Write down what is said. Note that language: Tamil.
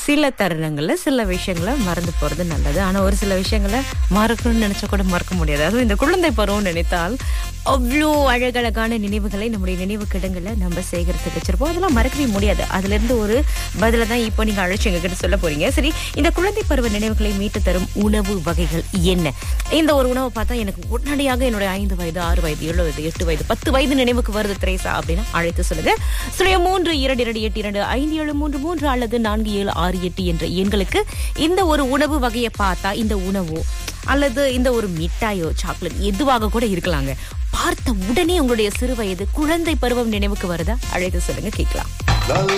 சில தருணங்கள்ல சில விஷயங்களை மறந்து போறது நல்லது ஆனா ஒரு சில விஷயங்களை மறக்கணும்னு நினைச்சா கூட மறக்க முடியாது அதுவும் இந்த குழந்தை பருவம் நினைத்தால் அவ்வளோ அழகழகான நினைவுகளை நம்முடைய நினைவு கிடங்குல நம்ம சேகரித்து வச்சிருப்போம் அதெல்லாம் மறக்கவே முடியாது அதுல இருந்து ஒரு பதில தான் இப்போ நீங்க அழைச்சு எங்ககிட்ட சொல்ல போறீங்க சரி இந்த குழந்தை பருவ நினைவுகளை மீட்டு தரும் உணவு வகைகள் என்ன இந்த ஒரு உணவை பார்த்தா எனக்கு உடனடியாக என்னுடைய ஐந்து வயது ஆறு வயது ஏழு வயது எட்டு வயது பத்து வயது நினைவுக்கு வருது திரேசா அப்படின்னு அழைத்து சொல்லுங்க சுழிய மூன்று இரண்டு இரண்டு எட்டு இரண்டு ஐந்து ஏழு மூன்று மூன்று அல்லது நான்கு ஏழு ஆறு எட்டு என்ற எண்களுக்கு இந்த ஒரு உணவு வகையை பார்த்தா இந்த உணவோ அல்லது இந்த ஒரு மிட்டாயோ சாக்லேட் எதுவாக கூட இருக்கலாங்க பார்த்த உடனே உங்களுடைய சிறு வயது குழந்தை பருவம் நினைவுக்கு வருதா அழைத்து சொல்லுங்க கேட்கலாம்